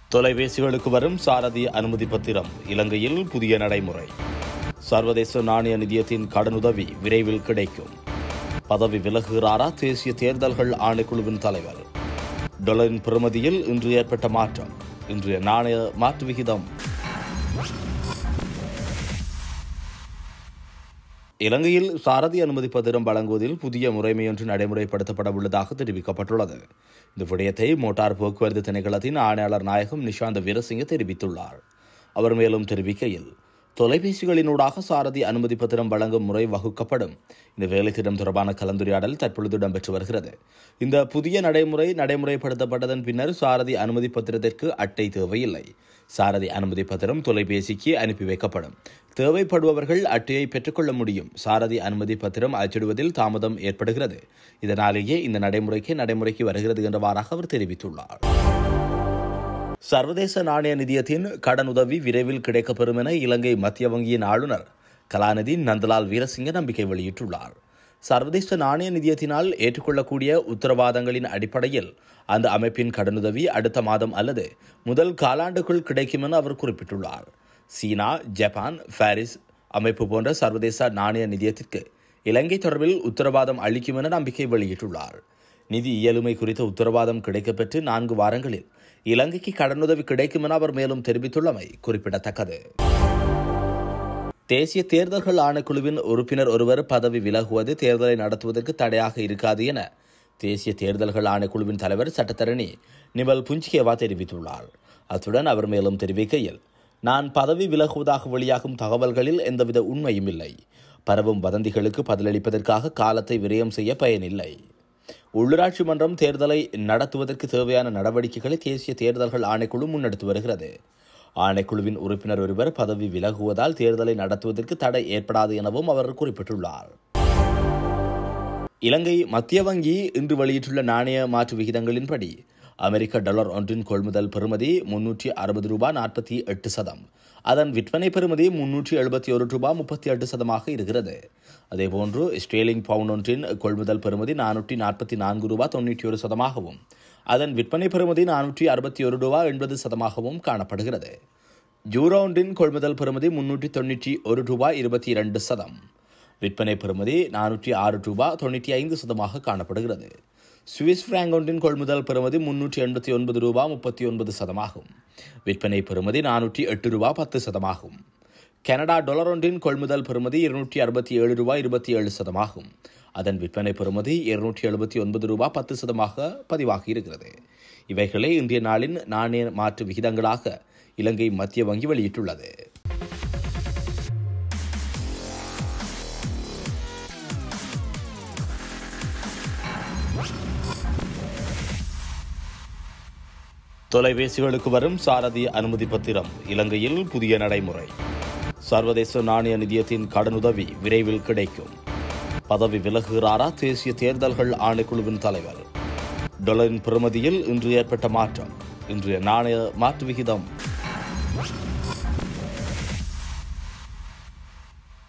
தொலைபேசிகளுக்கு வரும் சாரதி அனுமதி பத்திரம் இலங்கையில் புதிய நடைமுறை சர்வதேச நாணய நிதியத்தின் கடனுதவி விரைவில் கிடைக்கும் பதவி விலகுகிறாரா தேசிய தேர்தல்கள் ஆணைக்குழுவின் தலைவர் டொலரின் பெறுமதியில் இன்று ஏற்பட்ட மாற்றம் இன்றைய நாணய மாற்று விகிதம் இலங்கையில் சாரதி அனுமதி பத்திரம் வழங்குவதில் புதிய முறைமையொன்று நடைமுறைப்படுத்தப்பட உள்ளதாக தெரிவிக்கப்பட்டுள்ளது இந்த விடயத்தை மோட்டார் போக்குவரத்து திணைக்களத்தின் ஆணையாளர் நாயகம் நிஷாந்த வீரசிங்க தெரிவித்துள்ளார் அவர் மேலும் தெரிவிக்கையில் தொலைபேசிகளினூடாக சாரதி அனுமதி பத்திரம் வழங்கும் முறை வகுக்கப்படும் இந்த வேலைத்திட்டம் தொடர்பான கலந்துரையாடல் தற்பொழுது இடம்பெற்று வருகிறது இந்த புதிய நடைமுறை நடைமுறைப்படுத்தப்பட்டதன் பின்னர் சாரதி அனுமதி பத்திரத்திற்கு அட்டை தேவையில்லை சாரதி அனுமதி பத்திரம் தொலைபேசிக்கு அனுப்பி வைக்கப்படும் தேவைப்படுபவர்கள் அட்டையை பெற்றுக்கொள்ள முடியும் சாரதி அனுமதி பத்திரம் அச்சிடுவதில் தாமதம் ஏற்படுகிறது இதனாலேயே இந்த நடைமுறைக்கு நடைமுறைக்கு வருகிறது என்றவாறாக அவர் தெரிவித்துள்ளார் சர்வதேச நாணய நிதியத்தின் கடனுதவி விரைவில் கிடைக்கப்பெறும் என இலங்கை மத்திய வங்கியின் ஆளுநர் கலாநிதி நந்தலால் வீரசிங்க நம்பிக்கை வெளியிட்டுள்ளார் சர்வதேச நாணய நிதியத்தினால் ஏற்றுக்கொள்ளக்கூடிய உத்தரவாதங்களின் அடிப்படையில் அந்த அமைப்பின் கடனுதவி அடுத்த மாதம் அல்லது முதல் காலாண்டுக்குள் கிடைக்கும் என அவர் குறிப்பிட்டுள்ளார் சீனா ஜப்பான் பாரிஸ் அமைப்பு போன்ற சர்வதேச நாணய நிதியத்திற்கு இலங்கை தொடர்பில் உத்தரவாதம் அளிக்கும் என நம்பிக்கை வெளியிட்டுள்ளார் நிதி இயலுமை குறித்த உத்தரவாதம் கிடைக்கப்பெற்று நான்கு வாரங்களில் இலங்கைக்கு கடனுதவி கிடைக்கும் என அவர் மேலும் தெரிவித்துள்ளமை குறிப்பிடத்தக்கது தேசிய தேர்தல்கள் ஆணைக்குழுவின் உறுப்பினர் ஒருவர் பதவி விலகுவது தேர்தலை நடத்துவதற்கு தடையாக இருக்காது என தேசிய தேர்தல்கள் ஆணைக்குழுவின் தலைவர் சட்டத்தரணி நிமல் புஞ்சிகேவா தெரிவித்துள்ளார் அத்துடன் அவர் மேலும் தெரிவிக்கையில் நான் பதவி விலகுவதாக வெளியாகும் தகவல்களில் எந்தவித உண்மையும் இல்லை பரவும் வதந்திகளுக்கு பதிலளிப்பதற்காக காலத்தை விரயம் செய்ய பயனில்லை உள்ளூராட்சி மன்றம் தேர்தலை நடத்துவதற்கு தேவையான நடவடிக்கைகளை தேசிய தேர்தல்கள் ஆணைக்குழு முன்னெடுத்து வருகிறது ஆணைக்குழுவின் உறுப்பினர் ஒருவர் பதவி விலகுவதால் தேர்தலை நடத்துவதற்கு தடை ஏற்படாது எனவும் அவர் குறிப்பிட்டுள்ளார் இலங்கை மத்திய வங்கி இன்று வெளியிட்டுள்ள நாணய மாற்று விகிதங்களின்படி அமெரிக்க டாலர் ஒன்றின் கொள்முதல் பெறுமதி முன்னூற்றி அறுபது ரூபாய் நாற்பத்தி எட்டு சதம் அதன் விற்பனை பெறுமதி முன்னூற்றி எழுபத்தி ஒரு ரூபாய் முப்பத்தி எட்டு சதமாக இருக்கிறது அதேபோன்று ஸ்டேலிங் பவுண்ட் ஒன்றின் கொள்முதல் பெறுமதி நானூற்றி நாற்பத்தி நான்கு ரூபாய் தொண்ணூற்றி ஒரு சதமாகவும் அதன் விற்பனை பெறுமதி நானூற்றி அறுபத்தி ஒரு ரூபாய் எண்பது சதமாகவும் காணப்படுகிறது ஜூரோ ஒன்றின் கொள்முதல் பெறுமதி முன்னூற்றி தொண்ணூற்றி ஒரு ரூபாய் இருபத்தி இரண்டு சதம் விற்பனை பெறுமதி நானூற்றி ஆறு ரூபாய் தொண்ணூற்றி ஐந்து சதமாக காணப்படுகிறது சுவிஸ் பிராங்க் ஒன்றின் கொள்முதல் பெறுமதி முன்னூற்றி எண்பத்தி ஒன்பது ரூபாய் முப்பத்தி ஒன்பது சதமாகும் விற்பனை பெறுமதி நானூற்றி எட்டு ரூபாய் பத்து சதமாகும் கனடா டாலர் ஒன்றின் கொள்முதல் பெறுமதி இருநூற்றி அறுபத்தி ஏழு ரூபாய் இருபத்தி ஏழு சதமாகும் அதன் விற்பனை பெறுமதி இருநூற்றி எழுபத்தி ஒன்பது ரூபாய் பத்து சதமாக பதிவாகி இருக்கிறது இவைகளே இன்றைய நாளின் நாணய மாற்று விகிதங்களாக இலங்கை மத்திய வங்கி வெளியிட்டுள்ளது தொலைபேசிகளுக்கு வரும் சாரதி அனுமதி பத்திரம் இலங்கையில் புதிய நடைமுறை சர்வதேச நாணய நிதியத்தின் கடனுதவி விரைவில் கிடைக்கும் பதவி விலகுகிறாரா தேசிய தேர்தல்கள் ஆணைக்குழுவின் தலைவர் டொலரின் பெறுமதியில் இன்று ஏற்பட்ட மாற்றம் இன்றைய நாணய மாற்று விகிதம்